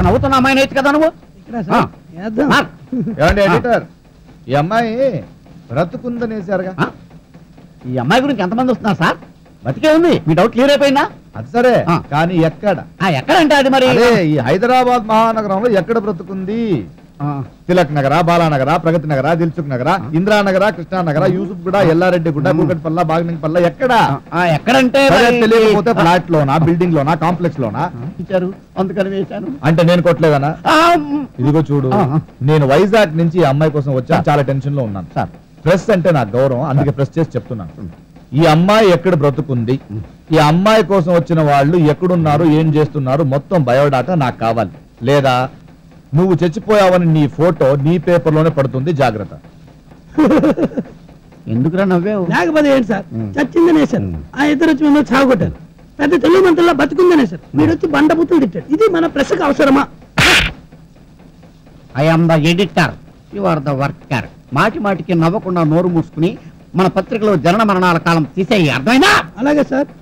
ఒక నవ్వుతున్న అమ్మాయిని అయితే కదా నువ్వు ఇక్కడ సార్ వేద్దాం. ఆ, ఏమండి ఎడిటర్ ఈ అమ్మాయి బ్రతుకుందనేసారుగా ఆ? ఈ అమ్మాయి గురించి ఎంతమంది వస్తున్నారు సార్ బతికే ఉంది మీ డౌట్ క్లియర్ అయిపోయిందా అది సరే ఆ. కానీ ఎక్కడ ఆ, ఎక్కడంటే అది మరి అదే ఈ హైదరాబాద్ మహానగరంలో ఎక్కడ బ్రతుకుంది ఆ, తిలక్ నగర బాలానగర ప్రగతి నగర దిల్సుఖ్ నగర ఇందిరానగర కృష్ణానగర యూసుఫ్ గుడ ఎల్లారెడ్డి గుడ్డ కూకట్పల్ల బాగ్నింగ్ ఎక్కడ ఆ, ఎక్కడంటే సరే, మరి- తెలియకపోతే ఫ్లాట్ లోనా బిల్డింగ్ లోనా కాంప్లెక్స్ లోనా ఇచ్చారు అందుకని వేశాను అంటే నేను కొట్టలేదనా ఆ, మ్, ఇదిగో చూడు ఆహా. నేను వైజాగ్ నుంచి ఈ అమ్మాయి కోసం వచ్చా చాలా టెన్షన్ లో ఉన్నాను సార్ ప్రెస్ అంటే నాకు గౌరవం అందుకే ప్రెస్ చేసి చెప్తున్నాను ఈ అమ్మాయి ఎక్కడ బ్రతుకుంది ఈ అమ్మాయి కోసం వచ్చిన వాళ్ళు ఎక్కడున్నారు ఏం చేస్తున్నారు మొత్తం బయోడాటా నాకు కావాలి లేదా నువ్వు చచ్చిపోయావని నీ ఫోటో నీ పేపర్ లోనే పడుతుంది జాగ్రత్త ఎందుకురా నవ్వావు లేకపోతే ఏంటి సార్ ఉమ్. చచ్చిందనే సార్ ఉమ్. ఆ ఇద్దరు వచ్చి మిమ్మల్ని చావుకొట్టారు పెద్ద తెలుగు మంత్రుల్లో బతుకుందనే సార్ మీరు వచ్చి బండ బుద్ధులు తిట్టారు ఇది మన ప్రెస్కి అవసరమా I am the editor you are the worker మాటి మాటికి నవ్వకుండా నోరు మూసుకుని మన పత్రికలో జనన మరణాల కాలం తీసేయి అర్థమైందా అలాగే సార్